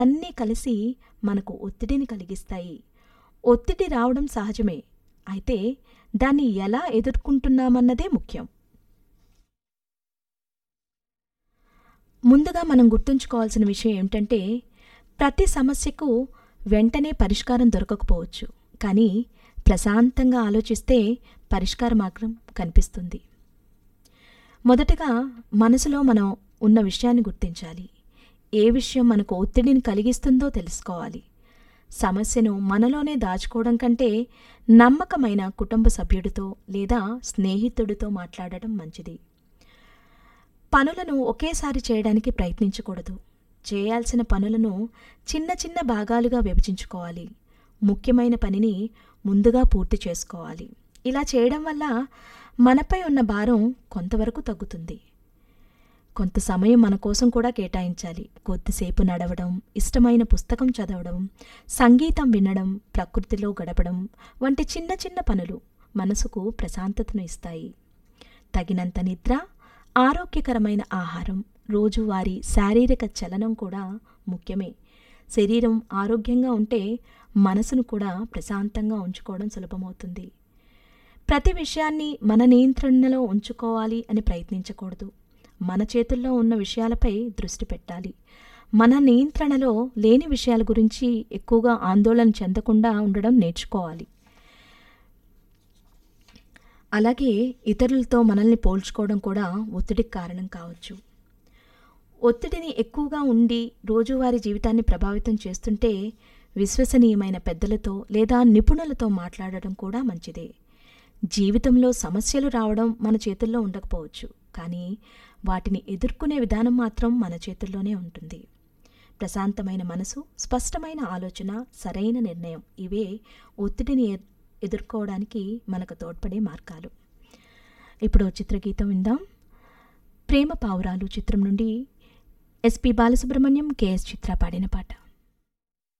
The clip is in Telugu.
అన్నీ కలిసి మనకు ఒత్తిడిని కలిగిస్తాయి ఒత్తిడి రావడం సహజమే అయితే దాన్ని ఎలా ఎదుర్కొంటున్నామన్నదే ముఖ్యం ముందుగా మనం గుర్తుంచుకోవాల్సిన విషయం ఏమిటంటే ప్రతి సమస్యకు వెంటనే పరిష్కారం దొరకకపోవచ్చు కానీ ప్రశాంతంగా ఆలోచిస్తే పరిష్కార మార్గం కనిపిస్తుంది మొదటగా మనసులో మనం ఉన్న విషయాన్ని గుర్తించాలి ఏ విషయం మనకు ఒత్తిడిని కలిగిస్తుందో తెలుసుకోవాలి సమస్యను మనలోనే దాచుకోవడం కంటే నమ్మకమైన కుటుంబ సభ్యుడితో లేదా స్నేహితుడితో మాట్లాడటం మంచిది పనులను ఒకేసారి చేయడానికి ప్రయత్నించకూడదు చేయాల్సిన పనులను చిన్న చిన్న భాగాలుగా విభజించుకోవాలి ముఖ్యమైన పనిని ముందుగా పూర్తి చేసుకోవాలి ఇలా చేయడం వల్ల మనపై ఉన్న భారం కొంతవరకు తగ్గుతుంది కొంత సమయం మన కోసం కూడా కేటాయించాలి కొద్దిసేపు నడవడం ఇష్టమైన పుస్తకం చదవడం సంగీతం వినడం ప్రకృతిలో గడపడం వంటి చిన్న చిన్న పనులు మనసుకు ప్రశాంతతను ఇస్తాయి తగినంత నిద్ర ఆరోగ్యకరమైన ఆహారం రోజువారీ శారీరక చలనం కూడా ముఖ్యమే శరీరం ఆరోగ్యంగా ఉంటే మనసును కూడా ప్రశాంతంగా ఉంచుకోవడం సులభమవుతుంది ప్రతి విషయాన్ని మన నియంత్రణలో ఉంచుకోవాలి అని ప్రయత్నించకూడదు మన చేతుల్లో ఉన్న విషయాలపై దృష్టి పెట్టాలి మన నియంత్రణలో లేని విషయాల గురించి ఎక్కువగా ఆందోళన చెందకుండా ఉండడం నేర్చుకోవాలి అలాగే ఇతరులతో మనల్ని పోల్చుకోవడం కూడా ఒత్తిడికి కారణం కావచ్చు ఒత్తిడిని ఎక్కువగా ఉండి రోజువారీ జీవితాన్ని ప్రభావితం చేస్తుంటే విశ్వసనీయమైన పెద్దలతో లేదా నిపుణులతో మాట్లాడడం కూడా మంచిదే జీవితంలో సమస్యలు రావడం మన చేతుల్లో ఉండకపోవచ్చు కానీ వాటిని ఎదుర్కొనే విధానం మాత్రం మన చేతుల్లోనే ఉంటుంది ప్రశాంతమైన మనసు స్పష్టమైన ఆలోచన సరైన నిర్ణయం ఇవే ఒత్తిడిని ఎ- ఎదుర్కోవడానికి మనకు తోడ్పడే మార్గాలు ఇప్పుడు ఓ చిత్రగీతం విందాం ప్రేమ పావురాలు చిత్రం నుండి ఎస్పి బాలసుబ్రహ్మణ్యం కెఎస్ చిత్ర పాడిన పాట